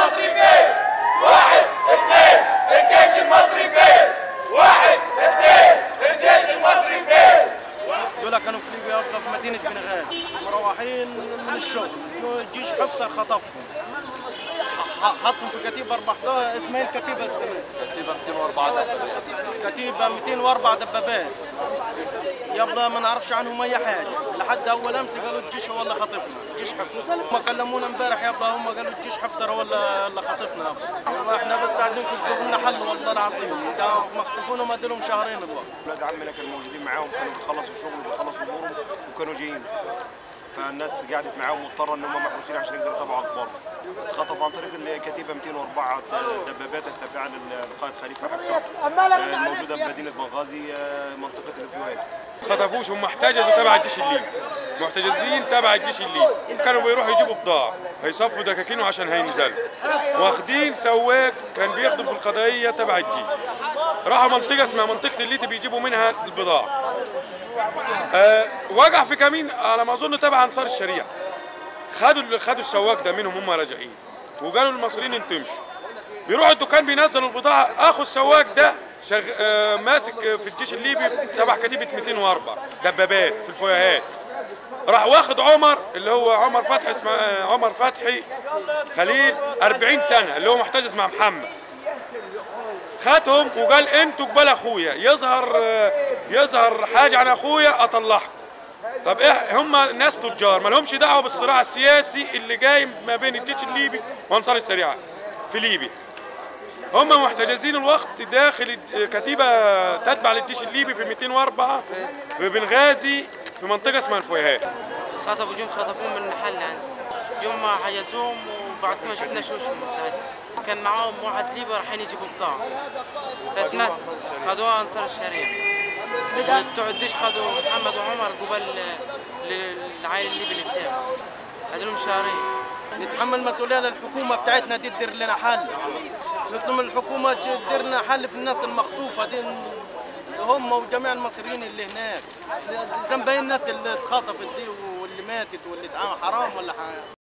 المصري فين واحد اثنين الجيش المصري فين واحد اثنين الجيش المصري فين دول كانوا في ليبيا يبقى في مدينة بنغازي مروحين من الشغل جو- الجيش حفتر خطفهم ح- ح- حطهم في كتيبة 14 اسمها إيه الكتيبة استمر كتيبه 204 دبابات كتيبة 204 دبابات يلا ما نعرفش عنهم اي حاجه لحد اول امس قالوا الجيش هو اللي خاطفنا الجيش حفتر هم كلمونا امبارح يابا هم قالوا الجيش حفتر هو اللي اللي خاطفنا يابا احنا بس عايزينكم تجيبوا لنا حل والله العظيم ده مخطوفين وما لهم شهرين الوقت ولاد عمنا كانوا موجودين معاهم كانوا بيخلصوا الشغل وبيخلصوا امورهم وكانوا جايين فالناس قعدت معاهم مضطره ان هم محبوسين عشان يقدروا يتابعوا اخبارهم اتخطفوا عن طريق الكتيبه 204 دبابات التابعه للقائد خليفه حفتر آه، الموجوده بمدينه بنغازي آه، منطقه الفيوهات خطفوش هم احتجزوا تبع الجيش الليبي محتجزين تبع الجيش الليبي كانوا بيروحوا يجيبوا بضاعة هيصفوا دكاكينه عشان هينزلوا واخدين سواق كان بيخدم في القضائية تبع الجيش راحوا منطقة اسمها منطقة الليتي بيجيبوا منها البضاعة أه وقع في كمين على ما اظن تبع انصار الشريعة خدوا خدوا السواق ده منهم هم راجعين وقالوا للمصريين انتوا امشوا بيروحوا الدكان بينزلوا البضاعة اخو السواق ده شغ... آه ماسك في الجيش الليبي تبع كتيبة 204 دبابات في الفويهات راح واخد عمر اللي هو عمر فتحي اسمه آه، عمر فتحي خليل 40 سنة اللي هو محتجز مع محمد خدهم وقال انتوا قبال اخويا يظهر آه، يظهر حاجة عن اخويا اطلعكم طب ايه هم ناس تجار ما لهمش دعوه بالصراع السياسي اللي جاي ما بين الجيش الليبي وانصار الشريعه في ليبيا هم محتجزين الوقت داخل كتيبه تتبع للجيش الليبي في 204 في بنغازي في منطقه اسمها الفويهات خطفوا جم خطفوهم من المحل يعني جم حجزوهم وبعد كده ما شفنا شوشهم من ساعتها كان معاهم واحد ليبي رايحين يجيبوا بضاعة فاتمسك خدوها أنصار الشريعة بتوع الجيش خدوا محمد وعمر قبل للعائل الليبي اللي بتاعه لهم شهرين نتحمل مسؤولية للحكومة بتاعتنا دي تدير لنا حل نطلب من الحكومة تدير لنا حل في الناس المخطوفة دي هم وجميع المصريين اللي هناك ذنب إيه الناس اللي اتخطفت دي واللي ماتت واللي اتعمل حرام ولا حرام